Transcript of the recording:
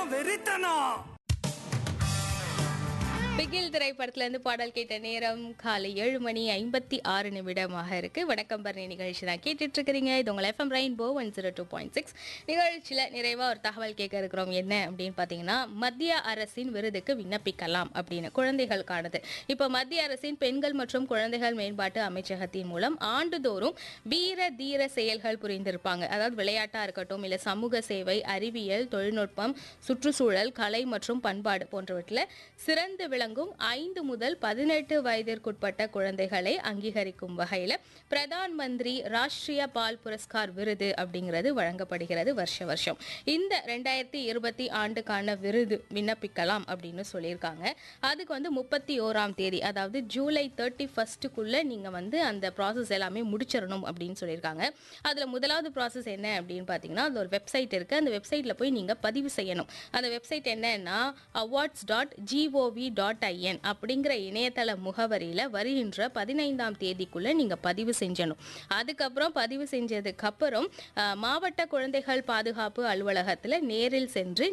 வெறித்தனம் வெறித்தனம் பிகில் திரைப்படத்துல இருந்து பாடல் கேட்ட நேரம் காலை ஏழு மணி ஐம்பத்தி ஆறு நிமிடமாக இருக்கு வணக்கம் பரணி நிகழ்ச்சி தான் கேட்டுட்டு இருக்கிறீங்க இது உங்கள் FM rainbow one zero two point six நிகழ்ச்சியில் நிறைவாக ஒரு தகவல் கேட்க இருக்கிறோம் என்ன அப்படின்னு பார்த்தீங்கன்னா மத்திய அரசின் விருதுக்கு விண்ணப்பிக்கலாம் அப்படின்னு குழந்தைகளுக்கானது இப்போ மத்திய அரசின் பெண்கள் மற்றும் குழந்தைகள் மேம்பாட்டு அமைச்சகத்தின் மூலம் ஆண்டுதோறும் வீர தீர செயல்கள் புரிந்திருப்பாங்க அதாவது விளையாட்டா இருக்கட்டும் இல்லை சமூக சேவை அறிவியல் தொழில்நுட்பம் சுற்றுச்சூழல் கலை மற்றும் பண்பாடு போன்றவற்றில் சிறந்து விளங்கும் ஐந்து முதல் பதினெட்டு வயதிற்குட்பட்ட குழந்தைகளை அங்கீகரிக்கும் வகையில் பிரதான் மந்திரி ராஷ்டிரிய பால் புரஸ்கார் விருது அப்படிங்கிறது வழங்கப்படுகிறது வருஷ வருஷம் இந்த ரெண்டாயிரத்தி இருபத்தி ஆண்டுக்கான விருது விண்ணப்பிக்கலாம் அப்படின்னு சொல்லியிருக்காங்க அதுக்கு வந்து முப்பத்தி ஓராம் தேதி அதாவது ஜூலை தேர்ட்டி ஃபர்ஸ்ட்டுக்குள்ளே நீங்கள் வந்து அந்த ப்ராசஸ் எல்லாமே முடிச்சிடணும் அப்படின்னு சொல்லியிருக்காங்க அதில் முதலாவது ப்ராசஸ் என்ன அப்படின்னு பார்த்தீங்கன்னா அது ஒரு வெப்சைட் இருக்குது அந்த வெப்சைட்டில் போய் நீங்கள் பதிவு செய்யணும் அந்த வெப்சைட் என்னன்னா awards dot gov dot in அப்படிங்கிற இணையதள முகவரியில் வருகின்ற பதினைந்தாம் தேதிக்குள்ளே நீங்கள் பதிவு செஞ்சணும் அதுக்கப்புறம் பதிவு செஞ்சதுக்கப்புறம் அஹ், மாவட்ட குழந்தைகள் பாதுகாப்பு அலுவலகத்தில் நேரில் சென்று